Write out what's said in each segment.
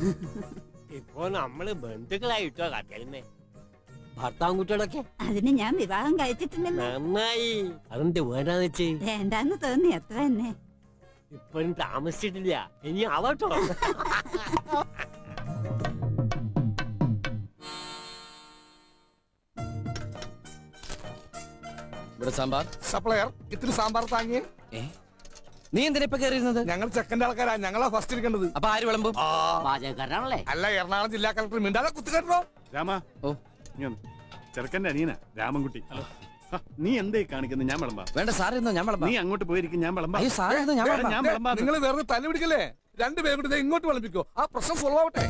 ഇപ്പൊ നമ്മള് ബന്ധുക്കളായിട്ടോ കത്തരുന്നേ ഭർത്താവും കുട്ടികളൊക്കെ അതിന് ഞാൻ വിവാഹം കഴിച്ചിട്ടില്ലല്ലോ നന്നായി അതെന്ത് വേണ്ടാന്ന് വെച്ച് വേണ്ടാന്ന് തോന്നി അത്ര തന്നെ ഇപ്പോഴും താമസിച്ചിട്ടില്ല ഇനി ആവട്ടോ ഇവിടെ സാമ്പാർ സപ്ലയർ ഇത്തിരി സാമ്പാർ താങ്ങിയേ ഏ നീ എന്തിനാ ഇപ്പൊ കയറിയിരുന്നത് ഞങ്ങൾ ചെക്കന്റെ ആൾക്കാരാ ഞങ്ങളാ ഫസ്റ്റ് ഇരിക്കേണ്ടത് അപ്പൊ ആര് വിളമ്പും ആ, പാചകക്കാരനാണല്ലേ അല്ല എറണാകുളം ജില്ലാ കളക്ടർ മിണ്ടാതെ കുത്തുകെട്ടോ രാമ ഓ. ഇങ്ങ് വന്ന്. ചെറുക്കന്റെ അനിയനാ രാമൻകുട്ടി ഹ, നീ എന്തേ കാണിക്കുന്നത് ഞാൻ വിളമ്പാ വേണ്ട സാറേ എന്നോ ഞാൻ വിളമ്പാം നീ അങ്ങോട്ട് പോയിരിക്കും ഞാൻ വിളമ്പാ അയ്യോ സാറേ എന്നോ ഞാൻ വിളമ്പാം ഞാൻ വിളമ്പാ നിങ്ങൾ വെറുതെ തല്ലി പിടിക്കല്ലേ രണ്ടുപേരും കൂടി ദേ ഇങ്ങോട്ട് വിളമ്പിക്കോ ആ പ്രശ്നം സോൾവ് ആവട്ടെ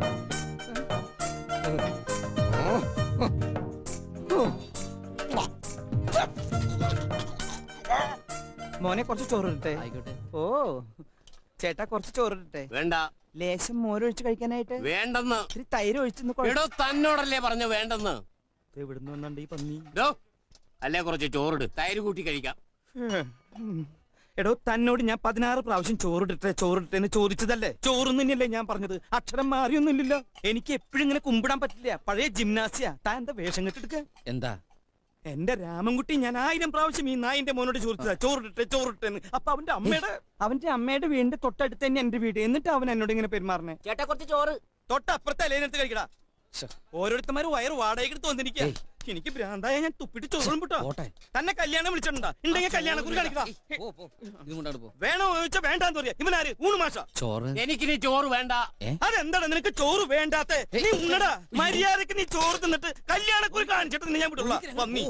മോനെ കുറച്ച് ചോറിട്ടെ ആയിക്കോട്ടെ ഓ ചേട്ടാ കുറച്ച് ചോറിട്ടെ വേണ്ട ലേശം മോരൊഴിച്ച് കഴിക്കാനായിട്ട് വേണ്ടെന്ന് ഇത്തിരി തൈര് ഒഴിച്ചെന്ന് എടോ തന്നോടല്ലേ പറഞ്ഞു വേണ്ടെന്ന് എവിടുന്ന് വന്നുണ്ട് ഈ പന്നി ഡോ അല്ലേ കുറച്ച് ചോറിട് തൈര് കൂട്ടി കഴിക്കാം ഉം. എടോ തന്നോട് ഞാൻ പതിനാറ് പ്രാവശ്യം ചോറിട്ടെ ചോറിട്ടെ എന്ന് ചോദിച്ചതല്ലേ ചോറും തന്നെയല്ലേ ഞാൻ പറഞ്ഞത് അക്ഷരം മാറിയൊന്നുമില്ലല്ലോ എനിക്ക് എപ്പോഴും ഇങ്ങനെ കുമ്പിടാൻ പറ്റില്ല പഴയ ജിംനാസിയ താൻ എന്താ വേഷം കെട്ടെടുക്ക എന്താ എന്റെ രാമൻകുട്ടി ഞാൻ ആയിരം പ്രാവശ്യം ഈ നായിന്റെ മോനോട് ചോദിച്ചതാ ചോറിട്ടെ ചോറിട്ടെ എന്ന് അപ്പൊ അവന്റെ അമ്മയുടെ അവന്റെ അമ്മയുടെ വീടിന്റെ തൊട്ടടുത്ത് തന്നെ എന്റെ വീട് എന്നിട്ട് അവൻ എന്നോട് ഇങ്ങനെ പെരുമാറണേ ചേട്ടാ കുറച്ച് ചോറ് തൊട്ടപ്പുറത്തെ അലേനടുത്ത് കഴിക്കടാ ശ്ശെ. ഓരോരുത്തന്മാര് വയറ് വാടകയ്ക്ക് തോന്നിരിക്കുക എനിക്ക് ഭ്രാന്തായ ഞാൻ തുപ്പിട്ട് ചോറും വിട്ടോ പോട്ടെ തന്നെ കല്യാണം വിളിച്ചിട്ടുണ്ടാ ഉണ്ടെങ്കിൽ കല്യാണം കുറി കളിക്കടാ പോ, പോ. ഇതും കൊണ്ടാണ് പോ വേണോ ചോദിച്ചാ വേണ്ടാന്ന് പറയാ ഇവനാര് ഊണ് മാഷ ചോറ് എനിക്കിനി ചോറ് വേണ്ട അതെന്താണ് നിനക്ക് ചോറ് വേണ്ടാത്തെ നീ ഉണ്ണടാ മര്യാദക്ക് നീ ചോറ് തിന്നിട്ട് കല്യാണക്കുറി കാണിച്ചിട്ട് നിന്നെ ഞാൻ വിട്ടുള്ള വന്നി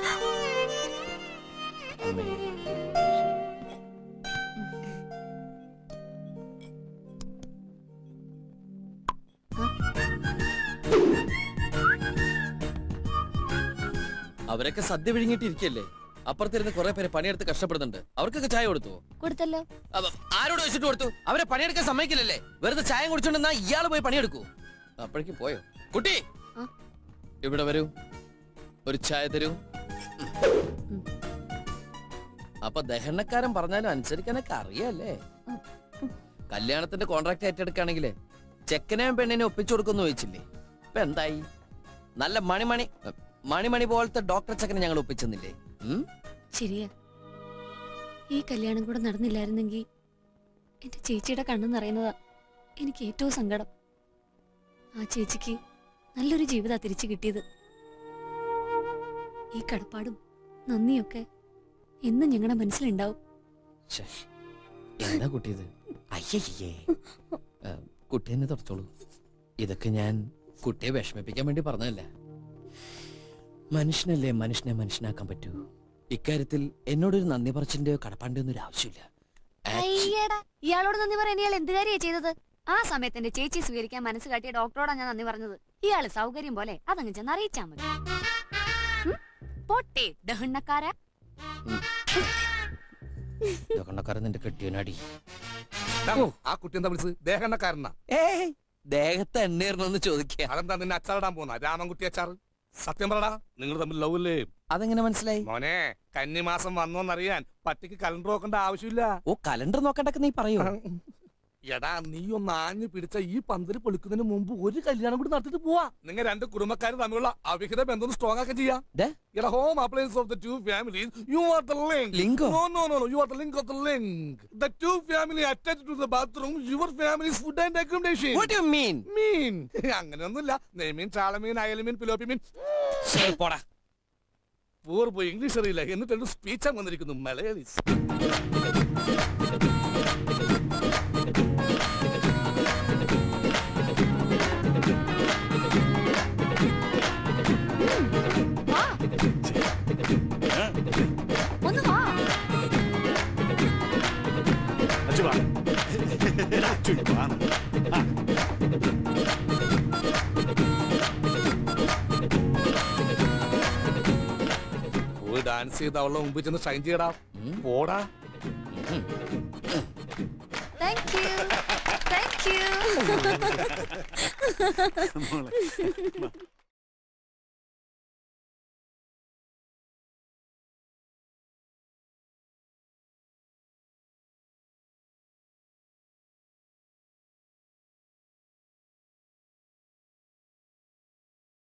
അവരൊക്കെ സദ്യ വിഴുങ്ങിട്ടിരിക്കല്ലേ അപ്പുറത്തിരുന്ന് കുറെ പേര് പണിയെടുത്ത് കഷ്ടപ്പെടുന്നുണ്ട് അവർക്കൊക്കെ ചായ കൊടുത്തു കൊടുത്തല്ലോ അവ- ആരോട് വെച്ചിട്ട് കൊടുത്തു അവരെ പണിയെടുക്കാൻ സമ്മതിക്കില്ലല്ലേ വെറുതെ ചായ കുടിച്ചോണ്ടെന്നാ ഇയാള് പോയി പണിയെടുക്കൂ അപ്പോഴേക്കും പോയോ കുട്ടി ആ? ഇവിടെ വരൂ ഒരു ചായ തരൂ അപ്പൊ ദഹനക്കാരൻ പറഞ്ഞാലും അനുസരിക്കാനൊക്കെ അറിയാല്ലേ കല്യാണത്തിന്റെ കോൺട്രാക്ട് ഏറ്റെടുക്കുകയാണെങ്കിലേ ചെക്കനെയും പെണ്ണിനെ ഒപ്പിച്ചു കൊടുക്കുന്നു ചോദിച്ചില്ലേ ഇപ്പൊ എന്തായി നല്ല മണിമണി മണിമണി പോലത്തെ ഡോക്ടർ ചെക്കനെ ഞങ്ങൾ ഒപ്പിച്ചെന്നില്ലേ ഉം? ശരിയാ ഈ കല്യാണം കൂടെ നടന്നില്ലായിരുന്നെങ്കിൽ എന്റെ ചേച്ചിയുടെ കണ്ണു നിറയുന്നതാ എനിക്ക് ഏറ്റവും സങ്കടം ആ ചേച്ചിക്ക് നല്ലൊരു ജീവിതാ തിരിച്ചു കിട്ടിയത് ഈ കടപ്പാടും നന്ദിയൊക്കെ എന്നും ഞങ്ങളുടെ മനസ്സിലുണ്ടാവും ശ്ശേ, എന്താ കുട്ടിയത് അയ്യയ്യേ ആ, കുട്ടി എന്നെ തുടച്ചോളൂ ഇതൊക്കെ ഞാൻ കുട്ടിയെ വിഷമിപ്പിക്കാൻ വേണ്ടി പറഞ്ഞതല്ല മനുഷ്യനല്ലേ മനുഷ്യനെ മനുഷ്യനാക്കാൻ പറ്റൂ ഇക്കാര്യത്തിൽ എന്നോടൊരു നന്ദി പറച്ചിന്റെയോ കടപ്പാണ്ടിയോ ഒന്നും ഒരു ആവശ്യമില്ല Actu- അയ്യടാ ഇയാളോട് നന്ദി പറയാൻ ഇയാൾ എന്ത് കാര്യമാ ചെയ്തത് ആ സമയത്ത് എന്റെ ചേച്ചി സ്വീകരിക്കാൻ മനസ്സ് കാട്ടിയ ഡോക്ടറോടാ ഞാൻ നന്ദി പറഞ്ഞത് ഇയാള് സൗകര്യം പോലെ അതങ്ങ് ചെന്ന് അറിയിച്ചാ മതി ഉം? പോട്ടെ ദഹണ്ണക്കാരാ കണ്ണക്കാരൻ നിന്റെ കെട്ടിയനാടി ദാ, ആ കുട്ടി എന്താ വിളിച്ചത് ദേഹണ്ണക്കാരനാ ഏയ് ദേഹത്ത് എണ്ണീർന്നെന്ന് ചോദിക്കുക അതെന്താ നിന്നെ അച്ചാറിടാൻ പോന്ന രാമൻകുട്ടി അച്ചാർ സത്യം പറടാ നിങ്ങൾ തമ്മിൽ ലവ് അല്ലേ അതെങ്ങനെ മനസ്സിലായി മോനെ കന്നിമാസം വന്നോന്നറിയാൻ പട്ടിക്ക് കലണ്ടർ നോക്കേണ്ട ആവശ്യമില്ല ഓ കലണ്ടർ നോക്കണ്ടൊക്കെ നീ പറയൂ എടാ നീ ഒന്ന് ആഞ്ഞു പിടിച്ച ഈ പന്തല് പൊളിക്കുന്നതിന് മുമ്പ് ഒരു കല്യാണം കൂടി നടത്തിട്ട് പോവാ നിങ്ങൾ രണ്ട് കുടുംബക്കാർ തമ്മിലുള്ള അവിഹിത ബന്ധം സ്ട്രോങ് ആക്കാൻ ചെയ്യാം ദേ. എടാ home appliance of the two families you are the link ലിങ്കോ? No no no no you are the link of the link the two family attached to the bathroom your families food and accommodation What do you mean? മീൻ അങ്ങനെയൊന്നുമില്ല നെയ്മീൻ ചാളമീൻ അയലമീൻ പിലോപ്പി മീൻ പോടാ പൂർവ്വ English അറിയില്ല എന്നിട്ട് speech വന്നിരിക്കുന്നു മലയാളീസ് വാ ഒന്ന് വാ അച്ചു വാ എടാ, അച്ചു ഇങ്ങ് വാ. ആ, പോയി ഡാൻസ് ചെയ്ത് അവളുടെ മുമ്പിൽ ചെന്ന് ഷൈൻ ചെയ്യടാ പോടാ താങ്ക് യു താങ്ക് യു മോളെ